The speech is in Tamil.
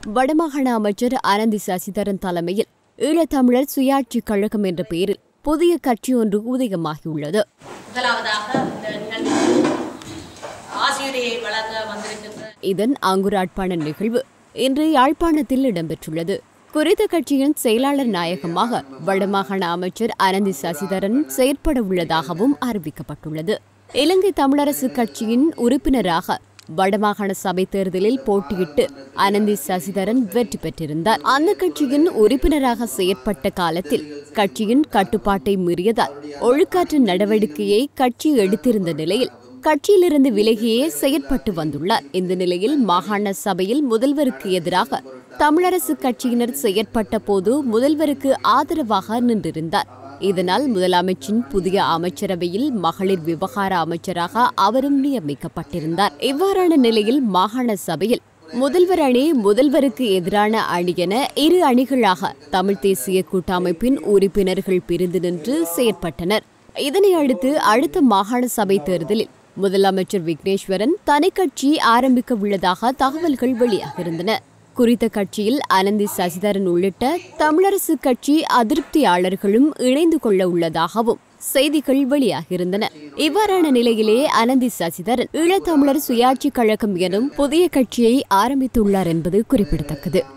வடமாகாண அமைச்சர் அனந்தி சசிதரன் தலைமையில் ஈழத்தமிழர் சுயாட்சி கழகம் என்ற பெயரில் புதிய கட்சி ஒன்று உதயமாகியுள்ளது முதலாவதாக இந்த நிகழ்ச்சிக்கு ஆசிரியரை வழங்க வந்திருக்கின்ற இதன் அங்குராட்பான நிகழ்வு இன்று யாழ்ப்பாணத்தில் இடம்பெற்றுள்ளது குறித்த கட்சியின் செயலாளர் நாயகமாக வடமாகாண அமைச்சர் அனந்தி சசிதரன் செயற்பட உள்ளதாகவும் அறிவிக்கப்பட்டுள்ளது இலங்கை தமிழரசு கட்சியின் உறுப்பினராக வடமாகாண சபை தேர்தலில் போட்டியிட்டு அனந்தி சசிதரன் வெற்றி பெற்றிருந்தார் அந்த கட்சியின் உறுப்பினராக செயற்பட்ட காலத்தில் கட்சியின் கட்டுப்பாட்டை மீறியதால் ஒழுக்காற்று நடவடிக்கையை கட்சி எடுத்திருந்த நிலையில் கட்சியிலிருந்து விலகியே செயற்பட்டு வந்துள்ளார் இந்த நிலையில் மாகாண சபையில் முதல்வருக்கு எதிராக தமிழரசு கட்சியினர் செயற்பட்ட போது முதல்வருக்கு ஆதரவாக நின்றிருந்தார் இதனால் முதலமைச்சின் புதிய அமைச்சரவையில் மகளிர் விவகார அமைச்சராக அவரும் நியமிக்கப்பட்டிருந்தார் இவ்வாறான நிலையில் மாகாண சபையில் முதல்வர் அணி முதல்வருக்கு எதிரான அணி என இரு அணிகளாக தமிழ் தேசிய கூட்டமைப்பின் உறுப்பினர்கள் பிரிந்து நின்று செயற்பட்டனர் இதனை அடுத்து அடுத்த மாகாண சபை தேர்தலில் முதலமைச்சர் விக்னேஸ்வரன் தனி கட்சி ஆரம்பிக்க உள்ளதாக தகவல்கள் வெளியாகியிருந்தன குறித்த கட்சியில் அனந்தி சசிதரன் உள்ளிட்ட தமிழரசு கட்சி அதிருப்தியாளர்களும் இணைந்து கொள்ள உள்ளதாகவும் செய்திகள் வெளியாகியிருந்தன இவ்வாறான நிலையிலே அனந்தி சசிதரன் ஈழத்தமிழர் சுயாட்சி கழகம் எனும் புதிய கட்சியை ஆரம்பித்துள்ளார் என்பது குறிப்பிடத்தக்கது